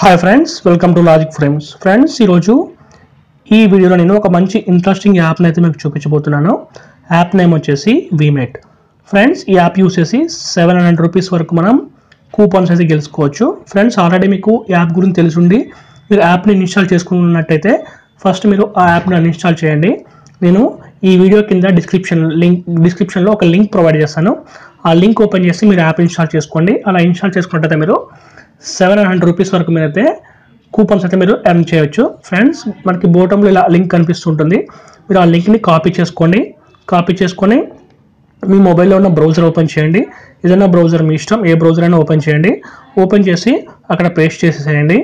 hi friends welcome to logic frames friends ఈరోజు ఈ వీడియోలో నేను ఒక మంచి ఇంట్రెస్టింగ్ యాప్ని అయితే మీకు చూపించబోతున్నాను యాప్ నేమ్ వచ్చేసి వీమేట్ ఫ్రెండ్స్ ఈ యాప్ యూస్ చేసి సెవెన్ హండ్రెడ్ రూపీస్ వరకు మనం కూపన్స్ అయితే గెలుచుకోవచ్చు ఫ్రెండ్స్ ఆల్రెడీ మీకు యాప్ గురించి తెలిసిండి మీరు యాప్ని ఇన్స్టాల్ చేసుకున్నట్టయితే ఫస్ట్ మీరు ఆ యాప్ని అన్ఇన్స్టాల్ చేయండి నేను ఈ వీడియో కింద డిస్క్రిప్షన్ లింక్ డిస్క్రిప్షన్లో ఒక లింక్ ప్రొవైడ్ చేస్తాను ఆ లింక్ ఓపెన్ చేసి మీరు యాప్ ఇన్స్టాల్ చేసుకోండి అలా ఇన్స్టాల్ చేసుకున్నట్టయితే మీరు సెవెన్ హండ్రెడ్ రూపీస్ వరకు మీరైతే కూపన్స్ అయితే మీరు ఎర్న్ చేయొచ్చు ఫ్రెండ్స్ మనకి బోటంలో ఇలా లింక్ కనిపిస్తుంటుంది మీరు ఆ లింక్ని కాపీ చేసుకోండి కాపీ చేసుకొని మీ మొబైల్లో ఉన్న బ్రౌజర్ ఓపెన్ చేయండి ఏదైనా బ్రౌజర్ మీ ఇష్టం ఏ బ్రౌజర్ అయినా ఓపెన్ చేయండి ఓపెన్ చేసి అక్కడ పేస్ట్ చేసేసేయండి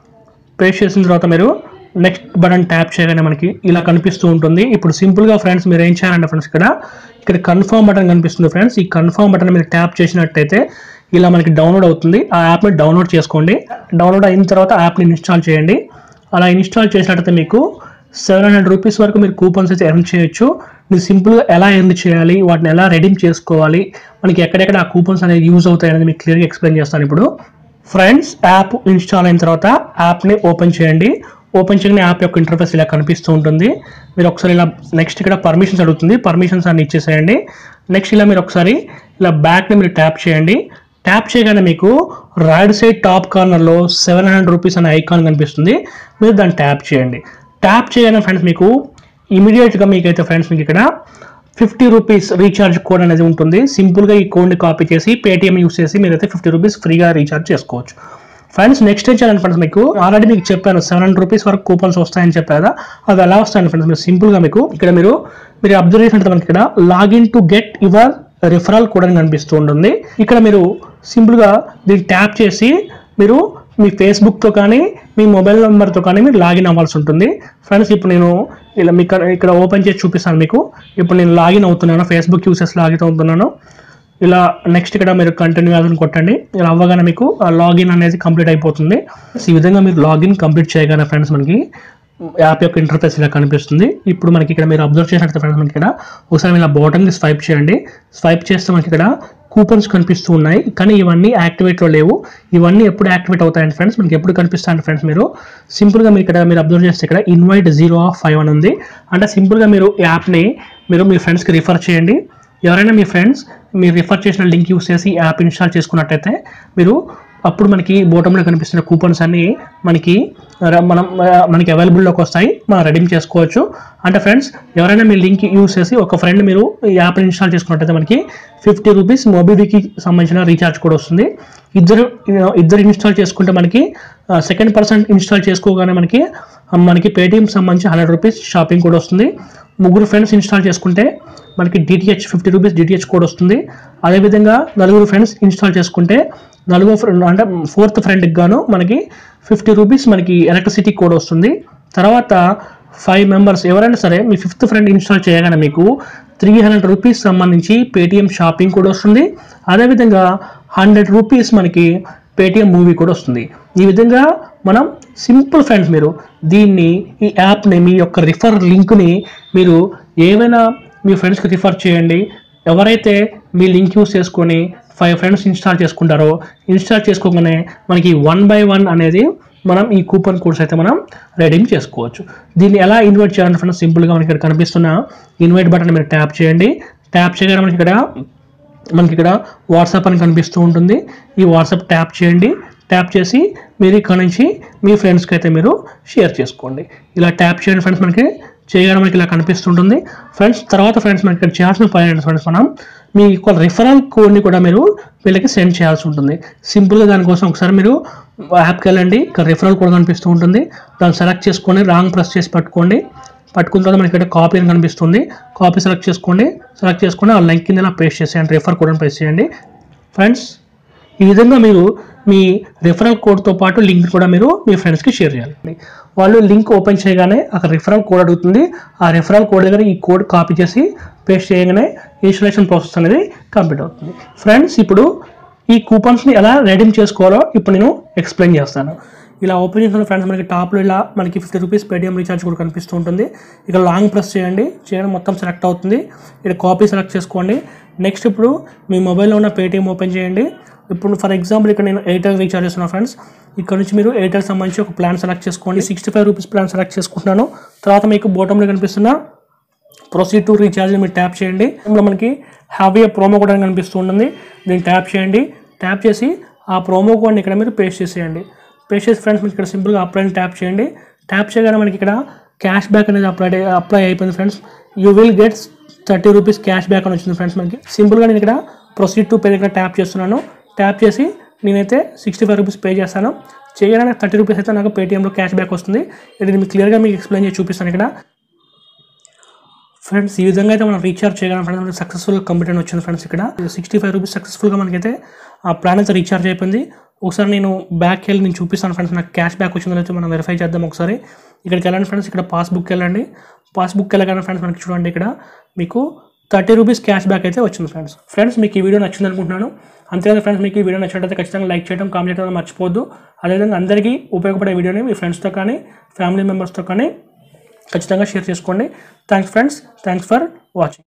పేస్ట్ చేసిన తర్వాత మీరు నెక్స్ట్ బటన్ ట్యాప్ చేయగానే మనకి ఇలా కనిపిస్తూ ఉంటుంది ఇప్పుడు సింపుల్గా ఫ్రెండ్స్ మీరు ఏం చేయాలంటే ఫ్రెండ్స్ ఇక్కడ ఇక్కడ కన్ఫర్మ్ బటన్ కనిపిస్తుంది ఫ్రెండ్స్ ఈ కన్ఫర్మ్ బటన్ మీరు ట్యాప్ చేసినట్టయితే ఇలా మనకి డౌన్లోడ్ అవుతుంది ఆ యాప్ని డౌన్లోడ్ చేసుకోండి డౌన్లోడ్ అయిన తర్వాత యాప్ని ఇన్స్టాల్ చేయండి అలా ఇన్స్టాల్ చేసినట్టయితే మీకు సెవెన్ హండ్రెడ్ రూపీస్ వరకు మీరు కూపన్స్ అయితే ఎర్న్ చేయొచ్చు మీరు సింపుల్గా ఎలా ఎర్న్ చేయాలి వాటిని ఎలా రెడీమ్ చేసుకోవాలి మనకి ఎక్కడెక్కడ ఆ కూపన్స్ అనేది యూజ్ అవుతాయి అనేది మీకు క్లియర్గా ఎక్స్ప్లెయిన్ చేస్తాను ఇప్పుడు ఫ్రెండ్స్ యాప్ ఇన్స్టాల్ అయిన తర్వాత యాప్ని ఓపెన్ చేయండి ఓపెన్ చేయగానే యాప్ యొక్క ఇంటర్ఫేస్ ఇలా కనిపిస్తూ ఉంటుంది మీరు ఒకసారి ఇలా నెక్స్ట్ ఇక్కడ పర్మిషన్స్ అడుగుతుంది పర్మిషన్స్ అన్ని ఇచ్చేసేయండి నెక్స్ట్ ఇలా మీరు ఒకసారి ఇలా బ్యాక్ని మీరు ట్యాప్ చేయండి ట్యాప్ చేయగానే మీకు రైట్ సైడ్ టాప్ కార్నర్లో సెవెన్ హండ్రెడ్ రూపీస్ అనే ఐకాన్ కనిపిస్తుంది మీరు దాన్ని ట్యాప్ చేయండి ట్యాప్ చేయగానే ఫ్రెండ్స్ మీకు ఇమీడియట్గా మీకైతే ఫ్రెండ్స్ మీకు ఇక్కడ ఫిఫ్టీ రూపీస్ రీఛార్జ్ కోడ్ అనేది ఉంటుంది సింపుల్గా ఈ కోడ్ని కాపీ చేసి పేటిఎం యూస్ చేసి మీరైతే ఫిఫ్టీ రూపీస్ ఫ్రీగా రీఛార్జ్ చేసుకోవచ్చు ఫ్రెండ్స్ నెక్స్ట్ ఏం చేయాలంటే ఫ్రెండ్స్ మీకు ఆల్రెడీ మీకు చెప్పాను సెవెన్ హండ్రెడ్ రూపీస్ వరకు కూపన్స్ వస్తాయని చెప్పాను కదా అవి ఎలా వస్తాయండి ఫ్రెండ్స్ మీరు సింపుల్గా మీకు ఇక్కడ మీరు మీరు అబ్జర్వ్ చేసినట్టు మనకి ఇక్కడ login to get your referral code అని కనిపిస్తూ ఉంటుంది ఇక్కడ మీరు సింపుల్గా దీన్ని ట్యాప్ చేసి మీరు మీ ఫేస్బుక్తో కానీ మీ మొబైల్ నెంబర్తో కానీ మీరు లాగిన్ అవ్వాల్సి ఉంటుంది ఫ్రెండ్స్ ఇప్పుడు నేను ఇలా మీకు ఇక్కడ ఓపెన్ చేసి చూపిస్తాను మీకు ఇప్పుడు నేను లాగిన్ అవుతున్నాను ఫేస్బుక్ యూసెస్ లాగిన్ అవుతున్నాను ఇలా నెక్స్ట్ ఇక్కడ మీరు కంటిన్యూ అని కొట్టండి ఇలా అవ్వగానే మీకు లాగిన్ అనేది కంప్లీట్ అయిపోతుంది సో ఈ విధంగా మీరు లాగిన్ కంప్లీట్ చేయగానే ఫ్రెండ్స్ మనకి యాప్ యొక్క ఇంటర్ఫేస్ ఇలా కనిపిస్తుంది ఇప్పుడు మనకి ఇక్కడ మీరు అబ్జర్వ్ చేసినట్టు ఫ్రెండ్స్ మనకి ఇక్కడ ఒకసారి ఇలా బాటమ్కి స్వైప్ చేయండి స్వైప్ చేస్తే మనకి ఇక్కడ కూపన్స్ కనిపిస్తూ ఉన్నాయి కానీ ఇవన్నీ యాక్టివేట్లో లేవు ఇవన్నీ ఎప్పుడు యాక్టివేట్ అవుతాయండి ఫ్రెండ్స్ మనకి ఎప్పుడు కనిపిస్తాయండి ఫ్రెండ్స్ మీరు సింపుల్గా మీరు ఇక్కడ మీరు అబ్జర్వ్ చేస్తే ఇక్కడ ఇన్వైట్ జీరో ఆఫ్ ఫైవ్ అని ఉంది అంటే సింపుల్గా మీరు యాప్ని మీరు మీ ఫ్రెండ్స్కి రిఫర్ చేయండి ఎవరైనా మీ ఫ్రెండ్స్ మీరు రిఫర్ చేసిన లింక్ యూస్ చేసి యాప్ ఇన్స్టాల్ చేసుకున్నట్టయితే మీరు అప్పుడు మనకి బోటంలో కనిపిస్తున్న కూపన్స్ అన్ని మనకి ర- మనం ఆ, మనకి అవైలబుల్లోకి వస్తాయి మనం రెడీమ్ చేసుకోవచ్చు అంటే ఫ్రెండ్స్ ఎవరైనా మీ లింక్ యూస్ చేసి ఒక ఫ్రెండ్ మీరు ఈ యాప్ ఇన్స్టాల్ చేసుకున్నట్టయితే మనకి ఫిఫ్టీ రూపీస్ మొబిలికి సంబంధించిన రీఛార్జ్ కూడా వస్తుంది ఇద్దరు ఇద్దరు ఇన్స్టాల్ చేసుకుంటే మనకి సెకండ్ పర్సన్ ఇన్స్టాల్ చేసుకోగానే మనకి ఆ, మనకి పేటిఎం సంబంధించి హండ్రెడ్ రూపీస్ షాపింగ్ కూడా వస్తుంది ముగ్గురు ఫ్రెండ్స్ ఇన్స్టాల్ చేసుకుంటే మనకి DTH fifty rupees DTH code వస్తుంది అదేవిధంగా నలుగురు ఫ్రెండ్స్ ఇన్స్టాల్ చేసుకుంటే నలుగురు ఫ్రెండ్ అంటే ఫోర్త్ ఫ్రెండ్కి గాను మనకి ఫిఫ్టీ రూపీస్ మనకి ఎలక్ట్రిసిటీ కోడ్ వస్తుంది తర్వాత ఫైవ్ మెంబర్స్ ఎవరైనా సరే మీ ఫిఫ్త్ ఫ్రెండ్ ఇన్స్టాల్ చేయగానే మీకు త్రీ హండ్రెడ్ రూపీస్ సంబంధించి పేటిఎం షాపింగ్ కూడా వస్తుంది అదేవిధంగా హండ్రెడ్ రూపీస్ మనకి పేటిఎం మూవీ కూడా వస్తుంది ఈ విధంగా మనం సింపుల్ ఫ్రెండ్స్ మీరు దీన్ని ఈ యాప్ని మీ యొక్క రిఫర్ లింక్ని మీరు ఏమైనా మీ ఫ్రెండ్స్కి రిఫర్ చేయండి ఎవరైతే మీ లింక్ యూస్ చేసుకొని ఫైవ్ ఫ్రెండ్స్ ఇన్స్టాల్ చేసుకుంటారో ఇన్స్టాల్ చేసుకోగానే మనకి వన్ బై వన్ అనేది మనం ఈ కూపన్ కోడ్స్ అయితే మనం రెడీమ్ చేసుకోవచ్చు దీన్ని ఎలా ఇన్వైట్ చేయాలంటే ఫ్రెండ్స్ సింపుల్గా మనకి ఇక్కడ కనిపిస్తున్న ఇన్వైట్ బటన్ మీరు ట్యాప్ చేయండి ట్యాప్ చేయగానే మనకి ఇక్కడ మనకి ఇక్కడ వాట్సాప్ అని కనిపిస్తూ ఉంటుంది ఈ వాట్సాప్ ట్యాప్ చేయండి ట్యాప్ చేసి మీరు ఇక్కడ నుంచి మీ ఫ్రెండ్స్కి అయితే మీరు షేర్ చేసుకోండి ఇలా ట్యాప్ చేయండి ఫ్రెండ్స్ మనకి చేయగానే మనకి ఇలా కనిపిస్తుంటుంది ఫ్రెండ్స్ తర్వాత ఫ్రెండ్స్ మనకి ఇక్కడ చేయాల్సిన పని ఏంటంటే ఫ్రెండ్స్ మనం మీ యొక్క రిఫరల్ కోడ్ని కూడా మీరు వీళ్ళకి సెండ్ చేయాల్సి ఉంటుంది సింపుల్గా దానికోసం ఒకసారి మీరు యాప్కి వెళ్ళండి ఇక్కడ రిఫరల్ కోడ్ కనిపిస్తూ ఉంటుంది దాన్ని సెలెక్ట్ చేసుకొని రాంగ్ ప్రెస్ చేసి పట్టుకోండి పట్టుకున్న తర్వాత మనకి ఇక్కడ కాపీ అని కనిపిస్తుంది కాపీ సెలెక్ట్ చేసుకోండి సెలెక్ట్ చేసుకొని ఆ లింక్ కింద ప్లేస్ చేసేయండి రిఫర్ కోడ్ అని ప్లేస్ చేయండి ఫ్రెండ్స్ ఈ విధంగా మీరు మీ రిఫరల్ కోడ్తో పాటు లింక్ కూడా మీరు మీ ఫ్రెండ్స్కి షేర్ చేయాలి వాళ్ళు లింక్ ఓపెన్ చేయగానే అక్కడ రిఫరల్ కోడ్ అడుగుతుంది ఆ రిఫరల్ కోడ్ దగ్గర ఈ కోడ్ కాపీ చేసి పేస్ట్ చేయగానే ఇన్స్టలేషన్ ప్రాసెస్ అనేది కంప్లీట్ అవుతుంది ఫ్రెండ్స్ ఇప్పుడు ఈ కూపన్స్ని ఎలా రెడీమ్ చేసుకోవాలో ఇప్పుడు నేను ఎక్స్ప్లెయిన్ చేస్తాను ఇలా ఓపెన్ చేసిన ఫ్రెండ్స్ మనకి టాప్లో ఇలా మనకి ఫిఫ్టీ రూపీస్ పేటిఎం రీఛార్జ్ కూడా కనిపిస్తూ ఉంటుంది ఇక లాంగ్ ప్రెస్ చేయండి చేయడం మొత్తం సెలెక్ట్ అవుతుంది ఇక్కడ కాపీ సెలెక్ట్ చేసుకోండి నెక్స్ట్ ఇప్పుడు మీ మొబైల్లో ఉన్న పేటిఎం ఓపెన్ చేయండి ఇప్పుడు ఫర్ ఎగ్జాంపుల్ ఇక్కడ నేను ఎయిర్టెల్ రీఛార్జ్ చేస్తున్నాను ఫ్రెండ్స్ ఇక్కడ నుంచి మీరు ఎయిర్టెల్ సంబంధించి ఒక ప్లాన్ సెలెక్ట్ చేసుకోండి sixty five rupees plan select చేసుకుంటున్నాను తర్వాత మీకు బోటంలో కనిపిస్తున్న ప్రొసీడ్ టు రీఛార్జ్ మీరు ట్యాప్ చేయండి ఇందులో మనకి హ్యావ్ ఏ ప్రోమో కోడ్ అని కనిపిస్తూ ఉంటుంది దీన్ని ట్యాప్ చేయండి ట్యాప్ చేసి ఆ ప్రోమో కోడ్ని ఇక్కడ మీరు పేస్ట్ చేసేయండి పేస్ట్ చేసి ఫ్రెండ్స్ మీకు ఇక్కడ సింపుల్గా అప్లై ట్యాప్ చేయండి ట్యాప్ చేయగానే మనకి ఇక్కడ క్యాష్ బ్యాక్ అనేది అప్లై అప్లై అయిపోయింది friends you will get thirty rupees cash back అని వచ్చింది ఫ్రెండ్స్ మనకి సింపుల్గా నేను ఇక్కడ ప్రొసీడ్ టు పే దగ్గర ట్యాప్ చేస్తున్నాను ట్యాప్ చేసి నేనైతే సిక్స్టీ ఫైవ్ రూపీస్ పే చేస్తాను చేయగానే థర్టీ రూపీస్ అయితే నాకు పేటీఎంలో క్యాష్ బ్యాక్ వస్తుంది ఇది మీకు క్లియర్గా మీకు ఎక్స్ప్లెయిన్ చేసి చూపిస్తాను ఇక్కడ ఫ్రెండ్స్ ఈ విధంగా అయితే మనం రీఛార్జ్ చేయగలం ఫ్రెండ్స్ మనకి సక్సెస్ఫుల్గా కంప్లీట్ అని వచ్చింది ఫ్రెండ్స్ ఇక్కడ సిక్స్టీ ఫైవ్ రూపీస్ సక్సెస్ఫుల్గా మనకైతే ఆ ప్లాన్ అయితే రీఛార్జ్ అయిపోయింది ఒకసారి నేను బ్యాక్ వెళ్ళి నేను చూపిస్తాను ఫ్రెండ్స్ నాకు క్యాష్ బ్యాక్ వచ్చిందో లేదో మనం వెరిఫై చేద్దాం ఒకసారి ఇక్కడికి వెళ్ళండి ఫ్రెండ్స్ ఇక్కడ పాస్బుక్ వెళ్ళండి పాస్బుక్ వెళ్ళగానే ఫ్రెండ్స్ మనకి చూడండి ఇక్కడ మీకు థర్టీ రూపీస్ క్యాష్ బ్యాక్ అయితే వచ్చింది ఫ్రెండ్స్ ఫ్రెండ్స్ మీకు ఈ వీడియో నచ్చింది అనుకుంటున్నాను అంతేకాదు ఫ్రెండ్స్ మీకు ఈ వీడియో నచ్చినట్లయితే ఖచ్చితంగా లైక్ చేయడం కామెంట్ చేయడం మర్చిపోవద్దు అదేవిధంగా అందరికీ ఉపయోగపడే వీడియోని మీ ఫ్రెండ్స్తో కానీ ఫ్యామిలీ మెంబర్స్తో కానీ ఖచ్చితంగా షేర్ చేసుకోండి thanks friends thanks for watching